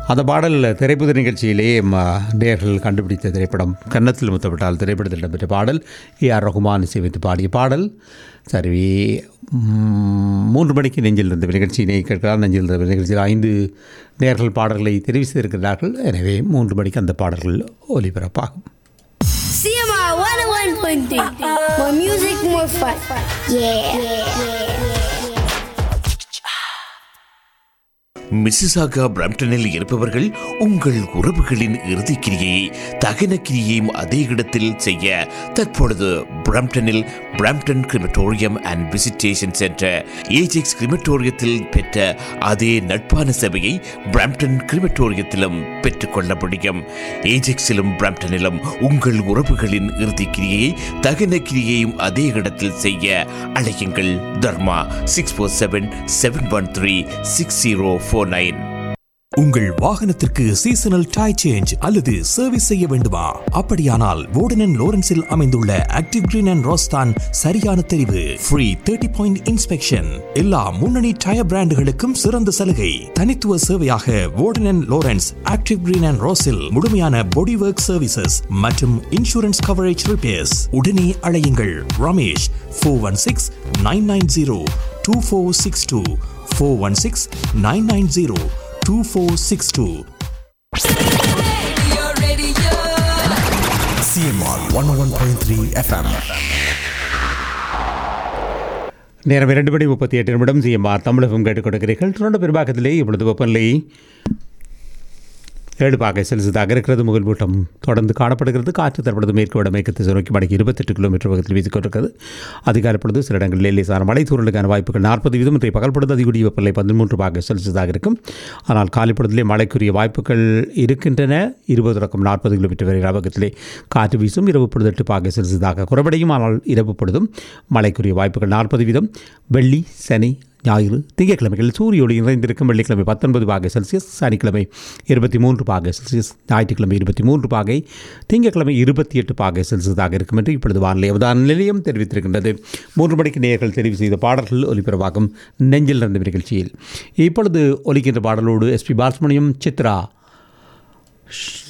அந்த பாடல் திரைப்பட நிகழ்ச்சியிலே ம, நேயர்கள் கண்டுபிடித்த திரைப்படம் கன்னத்தில் முத்தப்பட்டால் திரைப்படத்தில் இடம்பெற்ற பாடல் ஏ ஆர் ரகுமான் இசையமைத்து பாடிய பாடல் சரி ம், மூன்று மணிக்கு நெஞ்சில் இருந்த நிகழ்ச்சியினை கேட்கலாம் நெஞ்சில் இருந்த நிகழ்ச்சியில் ஐந்து நேர்கள் பாடல்களை தெரிவு செய்திருக்கிறார்கள் எனவே மூன்று மணிக்கு அந்த பாடல்கள் ஒலிபரப்பாகும் CMR 101.3. More music, more fun. Yeah. Mississauga பிரம்டனில் இருப்பவர்கள் உங்கள் உறவுகளின் இறுதிக்கிரியை தகன கிரியையும் அதே இடத்தில் செய்ய தற்பொழுது பிரம்டனில் Brampton crematorium and visitation centre Ajax கிரிமட்டோரியத்தில் பெற்ற அதே நட்பான சபையை பிரம்டன் கிரிமட்டோரியத்திலும் பெற்றுக்கொள்ள முடியும் ஏஜெக்ஸிலும் பிரம்டனிலும் உங்கள் உறவுகளின் இறுதிக்கிரியை தகன கிரியையும் அதே இடத்தில் செய்ய அழையுங்கள் Dharma six four seven seven one three six zero four nine உங்கள் வாகனத்திற்கு சீசனல் டை சேஞ்ச் அல்லது சர்வீஸ் செய்ய வேண்டுமா அப்படியானால் வோர்டன் லோரன்ஸில் அமைந்துள்ள ஆக்டிவ் கிரீன் அண்ட் ரோஸ்தான் சரியான தெரிவு ஃப்ரீ தேர்ட்டி பாயிண்ட் இன்ஸ்பெக்ஷன் எல்லா முன்னணி டயர் பிராண்டுகளுக்கும் சிறந்த சலுகை தனித்துவ சேவையாக Warden Lawrence Active Green and ரோஸில் முழுமையான பாடி ஒர்க் சர்வீசஸ் மற்றும் இன்சூரன்ஸ் கவரேஜ் ரிப்பேர்ஸ் உடனே அழையுங்கள் Ramesh four one six nine nine zero two four six two four one six nine nine zero 2462. CMR 101.3 FM. நேரம் இரண்டு மணி முப்பத்தி எட்டு நிமிடம் சிஎம்ஆர் தமிழகம் கேட்டுக் கொடுக்கிறீர்கள் தொடர்ந்து பெரும்பாக்கத்திலே இப்பொழுது வெப்பநிலை ஏழு பாகை செல்சியஸாக இருக்கிறது முகல் மூட்டம் தொடர்ந்து காணப்படுகிறது காற்று தற்பொழுது மேற்கு வடமேற்கு திசை நோக்கி மணிக்கு இருபத்தெட்டு கிலோமீட்டர் வேகத்தில் வீசிக் கொண்டிருக்கிறது அதிகாலை பொழுது சில இடங்களில் லேசான மழை தூரலுக்கான வாய்ப்புகள் நாற்பது வீதம் இன்றைய பகல் பொழுது அதிகூடிய வெப்பநிலை பதிமூன்று பாகை செல்சியஸாக இருக்கும் ஆனால் காலை பொழுதிலே மழைக்குரிய வாய்ப்புகள் இருக்கின்றன இருபது தொடக்கம் நாற்பது கிலோமீட்டர் வரை வேகத்திலே காற்று வீசும் இரவு பொழுது எட்டு பாகை செல்சியஸாக குறைவடையும் ஆனால் இரவு பொழுதும் மழைக்குரிய வாய்ப்புகள் நாற்பது வீதம் வெள்ளி சனி ஞாயிறு திங்கட்கிழமைகள் சூரிய ஒளி நிறைந்திருக்கும் வெள்ளிக்கிழமை பத்தொன்பது பாகை செல்சியஸ் சனிக்கிழமை இருபத்தி மூன்று பாகை செல்சியஸ் ஞாயிற்றுக்கிழமை இருபத்தி மூன்று பாகை திங்கட்கிழமை இருபத்தி எட்டு பாகை செல்சியஸாக இருக்கும் என்று இப்பொழுது வானிலை அவதான நிலையம் தெரிவித்திருக்கின்றது மூன்று மணிக்கு நேயர்கள் தெரிவு செய்த பாடல்கள் ஒலிபரப்பாகும் நெஞ்சில் நடந்த நிகழ்ச்சியில் இப்பொழுது ஒலிக்கின்ற பாடலோடு எஸ்பி பாலசுமணியம் சித்ரா